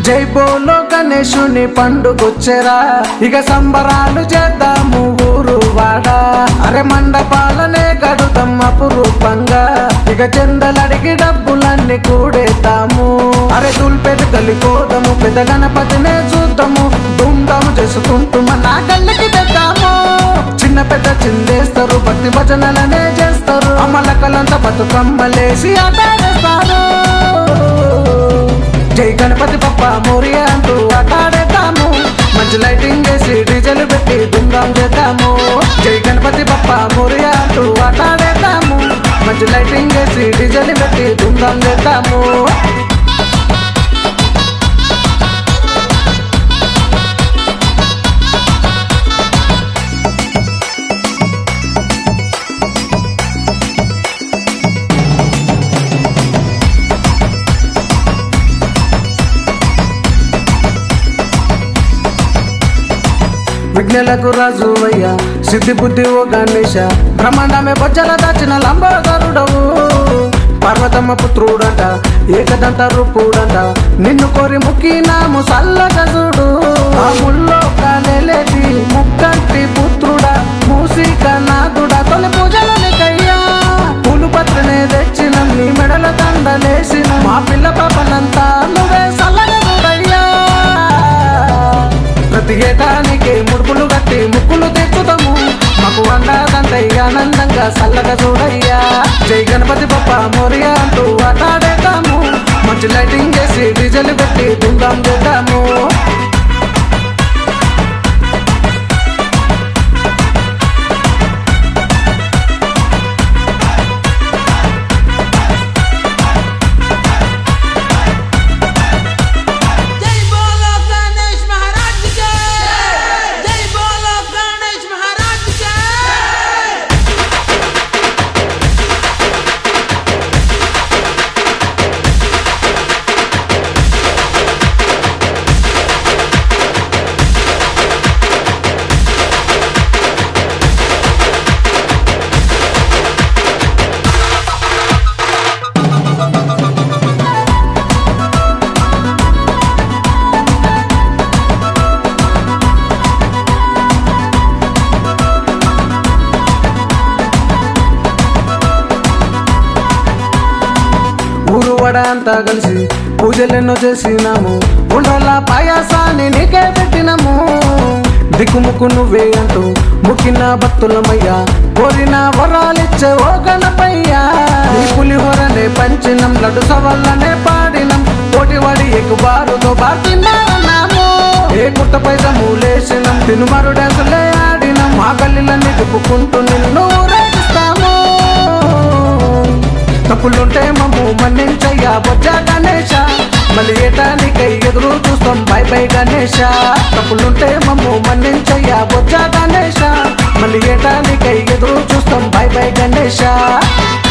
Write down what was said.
జై బోలో గణేశుని పండుగొచ్చెరా ఇక సంబరాలు చేద్దాము ఊరు వాడ అరే మండపాలనే గడుదాం అపురూపంగా ఇక చెందలడిగి డబ్బులన్నీ కూడేద్దాము అరే తుల్పెది కలిపోదాము పెద్ద గణపతినే చూద్దాము దుందాము చేసుకుంటూ మన కళ్ళకి తెద్దాము చిన్న పెద్ద చిందేస్తారు భక్తి భజనలనే చేస్తారు అమ్మలకలంతా బతుకమ్మలేసి ఆటాడేస్తారు జై గణపతి పప్ప మోరియా అంటూ ఆటాడేద్దాము మంచి లైటింగ్ వేసి డీజెలు పెట్టి దుందాం చేద్దాము జై గణపతి పప్ప మోరియా అంటూ ఆటాడేద్దాము మంచి లైటింగ్ వేసి డీజెలు పెట్టి దుందాం చేద్దాము విఘ్నలకు రాజు అయ్యా సిద్ధి బుద్ధి ఓ గణేశ బ్రహ్మాండమే బొజ్జల దాచిన లంబోదరుడవు పర్వతమ్మ పుత్రుడంట ఏకదంత రూపుడంట నిన్ను కోరి ముక్కినాము సల్లగజుడు ఆ ముల్లో కాలేటి ముక్కంటి పుత్రుడా మూసిక నాదుడా తొలి పూజలు నీకయ్యా పూలు పత్రనే తెచ్చినం నీ మెడల దండలేసిన మా పిల్ల పాపనంతా నువ్వే సల్లగజుడయ్యా ప్రతి ఏటానికి ముడుపులు కట్టి ముక్కులు తెచ్చుతాము మాకు వండాదంటే ఆనందంగా చల్లగా చూడయ్యా జై గణపతి బప్ప మోరియా అంటూ ఆటాడేద్దాము మంచి లైటింగ్ చేసి డీజెల్ పెట్టి దుందాం చేద్దాము जय बोलो गणेश महाराज की जय जय बोलो गणेश महाराज की जय ఊరు వడ అంతా కలిసి పూజలెన్నో చేసినాము ఉండాల పాయాసాన్ని నీకే పెట్టినాము దిక్కుముక్కు నువ్వే అంటూ ముక్కిన భక్తులమయ్యా కోరిన వరాలిచ్చే ఓ గణపయ్యా నీ పులిహోరనే పంచినం లడ్డు సవల్లనే పాడినం కోటివాడి ఎక్కుబారుతో బాటిన్నాము ఏ కుట్ట పైసము లేసినం తినుమారు డ్యాన్సులే ఆడినం మా గల్లీలన్నీ తిప్పుకుంటూ నిన్ను రేగిస్తాము తప్పులుంటే మమ్ము మన్నించయ్యా బొజ్జ గణేశ మళ్ళీ ఏటానికై ఎదురు చూస్తాం బై బై గణేశ తప్పులుంటే మమ్ము మన్నించయ్యా బొజ్జ గణేశ మళ్ళీ ఏటానికై ఎదురు చూస్తాం బై బై గణేశ